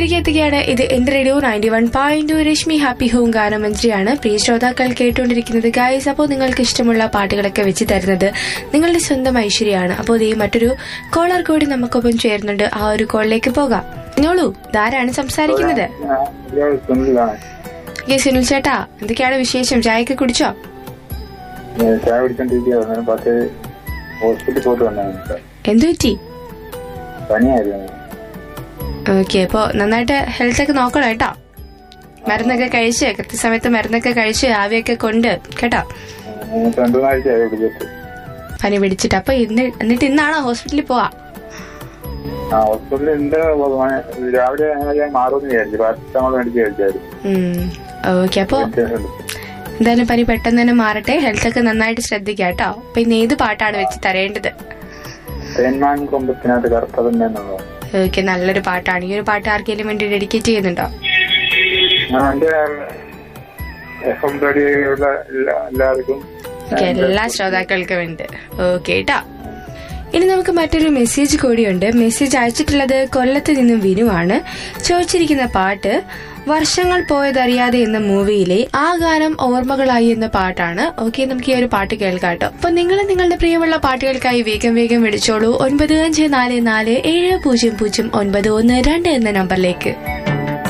തിരികെ എത്തുകയാണ് ഇത് എന്റെ radio ninety one point Rashmi happy home ഗാനമന്ത്രിയാണ് പ്രിയ ശ്രോതാക്കൾ കേട്ടുകൊണ്ടിരിക്കുന്നത് ഗായ്സ് അപ്പോൾ നിങ്ങൾക്ക് ഇഷ്ടമുള്ള പാട്ടുകളൊക്കെ വെച്ച് തരുന്നത് നിങ്ങളുടെ സ്വന്തം ഐശ്വര്യമാണ് അപ്പോൾ ഈ മറ്റൊരു കോളർ കൂടി നമുക്കൊപ്പം ചേരുന്നുണ്ട് ആ ഒരു കോളിലേക്ക് പോകാം നോളൂ ധാരാണ് സംസാരിക്കുന്നത് സുനിലാണ് ഓക്കെ സുനിൽ ചേട്ടാ എന്തൊക്കെയാണ് വിശേഷം ചായയൊക്കെ കുടിച്ചോ ചായ കുടിച്ചോണ്ടിരിക്കുകയായിരുന്നു പക്ഷേ ഹോസ്പിറ്റലിൽ പോയിട്ട് വന്നായിരുന്നു എന്തു പറ്റി പനിയായിരുന്നു ഓക്കെ അപ്പോ നന്നായിട്ട് ഹെൽത്ത് ഒക്കെ നോക്കണം കേട്ടോ മരുന്നൊക്കെ കഴിച്ച് കൃത്യസമയത്ത് മരുന്നൊക്കെ കഴിച്ച് ആവിയൊക്കെ കൊണ്ട് കേട്ടോ എനിക്ക് രണ്ടു മൂന്നാഴ്ചയായി വിളിച്ചിട്ട് പനി പിടിച്ചിട്ട് അപ്പൊ ഇന്ന് എന്നിട്ട് ഇന്നാണോ ഹോസ്പിറ്റലിൽ പോവാ ആ ഹോസ്പിറ്റലിൽ ഉണ്ട് രാവിലെ ഞാൻ മാറുമെന്ന് വിചാരിച്ചു പാരസെറ്റമോൾ മേടിച്ച് കഴിച്ചായിരുന്നു ഓക്കെ അപ്പോ എന്തായാലും പനി പെട്ടെന്ന് തന്നെ മാറട്ടെ ഹെൽത്ത് ഒക്കെ നന്നായിട്ട് ശ്രദ്ധിക്കാം കേട്ടോ അപ്പൊ ഇന്ന് ഏത് പാട്ടാണ് വെച്ച് തരേണ്ടത് തേന്മാൻ കൊമ്പത്തിനകത്ത് കറുത്തതന്നെ എന്നുള്ളത് ഓക്കെ നല്ലൊരു പാട്ടാണ് ഈ ഒരു പാട്ട് ആർക്കെങ്കിലും വേണ്ടി ഡെഡിക്കേറ്റ് ചെയ്യുന്നുണ്ടോ ഞാൻ എന്റെ എഫ് എം റേഡിയോയിലുള്ള എല്ലാ- എല്ലാവർക്കും ഓക്കെ എല്ലാ ശ്രോതാക്കൾക്കും ഉണ്ട് ഓക്കെ കേട്ടോ ഇനി നമുക്ക് മറ്റൊരു മെസ്സേജ് കൂടിയുണ്ട് മെസ്സേജ് അയച്ചിട്ടുള്ളത് കൊല്ലത്ത് നിന്നും വിനുവാണ് ചോദിച്ചിരിക്കുന്ന പാട്ട് വർഷങ്ങൾ പോയതറിയാതെ എന്ന മൂവിയിലെ ആ ഗാനം ഓർമ്മകളായി എന്ന പാട്ടാണ് ഓക്കെ നമുക്ക് ഈ ഒരു പാട്ട് കേൾക്കാം കേട്ടോ അപ്പൊ നിങ്ങൾ നിങ്ങളുടെ പ്രിയമുള്ള പാട്ടുകൾക്കായി വേഗം വേഗം വിളിച്ചോളൂ ഒൻപത് അഞ്ച് നാല് നാല് ഏഴ് പൂജ്യം പൂജ്യം ഒൻപത് ഒന്ന് രണ്ട് എന്ന നമ്പറിലേക്ക്